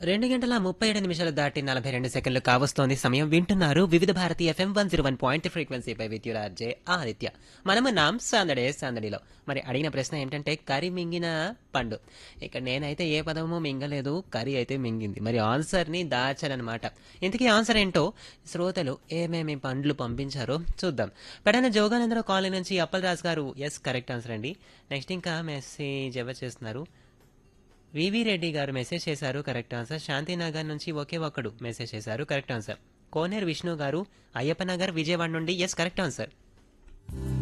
రెండు గంటల ముప్పై ఏడు నిమిషాలు దాటి నలభై రెండు సెకండ్లు కావస్తోంది సమయం వింటున్నారు Vividh Bharati FM one zero one point ఫ్రీక్వెన్సీపై విద్యురాజే ఆదిత్య మనము నాం సందడే సందడిలో మరి అడిగిన ప్రశ్న ఏంటంటే కరి మింగిన పండు ఇక్కడ నేనైతే ఏ పదము మింగలేదు కరి అయితే మింగింది మరి ఆన్సర్ని దాచాలన్నమాట ఇంతకీ ఆన్సర్ ఏంటో శ్రోతలు ఏమేమి పండ్లు పంపించారో చూద్దాం పెడన జోగానందరావు కాలనీ నుంచి Appalaraju garu yes correct answer అండి నెక్స్ట్ ఇంకా మెసేజ్ ఎవరు చేస్తున్నారు వివి రెడ్డి గారు మెసేజ్ చేశారు కరెక్ట్ ఆన్సర్ శాంతినగర్ నుంచి ఒకే ఒక్కడు మెసేజ్ చేశారు కరెక్ట్ ఆన్సర్ కోనేరు విష్ణు గారు అయ్యప్ప నగర్ విజయవాడ నుండి ఎస్ కరెక్ట్ ఆన్సర్